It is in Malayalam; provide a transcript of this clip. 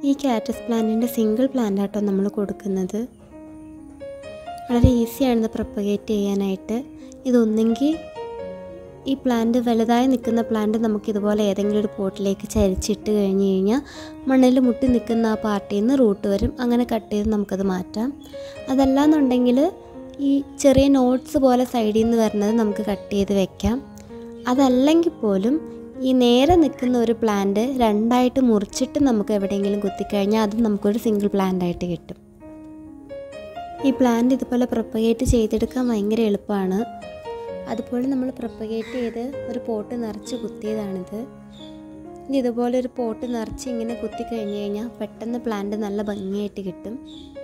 ഈ കാറ്റസ് പ്ലാന്റിൻ്റെ സിംഗിൾ പ്ലാന്റ് ആട്ടോ നമ്മൾ കൊടുക്കുന്നത് വളരെ ഈസിയാണ് ഇത് പ്രൊപ്പഗേറ്റ് ചെയ്യാനായിട്ട് ഇതൊന്നെങ്കിൽ ഈ പ്ലാന്റ് വലുതായി നിൽക്കുന്ന പ്ലാന്റ് നമുക്ക് ഇതുപോലെ ഏതെങ്കിലും ഒരു പോട്ടിലേക്ക് ചരിച്ചിട്ട് കഴിഞ്ഞ് കഴിഞ്ഞാൽ മണ്ണിൽ മുട്ടി നിൽക്കുന്ന ആ പാർട്ടിയിൽ നിന്ന് റൂട്ട് വരും അങ്ങനെ കട്ട് ചെയ്ത് നമുക്കത് മാറ്റാം അതല്ലാന്നുണ്ടെങ്കിൽ ഈ ചെറിയ നോട്ട്സ് പോലെ സൈഡിൽ നിന്ന് വരുന്നത് നമുക്ക് കട്ട് ചെയ്ത് വെക്കാം അതല്ലെങ്കിൽ പോലും ഈ നേരെ നിൽക്കുന്ന ഒരു പ്ലാന്റ് രണ്ടായിട്ട് മുറിച്ചിട്ട് നമുക്ക് എവിടെയെങ്കിലും കുത്തിക്കഴിഞ്ഞാൽ അത് നമുക്കൊരു സിംഗിൾ പ്ലാന്റ് ആയിട്ട് കിട്ടും ഈ പ്ലാന്റ് ഇതുപോലെ പ്രൊപ്പഗേറ്റ് ചെയ്തെടുക്കാൻ ഭയങ്കര എളുപ്പമാണ് അതുപോലെ നമ്മൾ പ്രൊപ്പഗേറ്റ് ചെയ്ത് ഒരു പോട്ട് നിറച്ച് കുത്തിയതാണിത് ഇനി ഇതുപോലെ ഒരു പോട്ട് നിറച്ച് ഇങ്ങനെ കുത്തി കഴിഞ്ഞ് കഴിഞ്ഞാൽ പെട്ടെന്ന് പ്ലാന്റ് നല്ല ഭംഗിയായിട്ട് കിട്ടും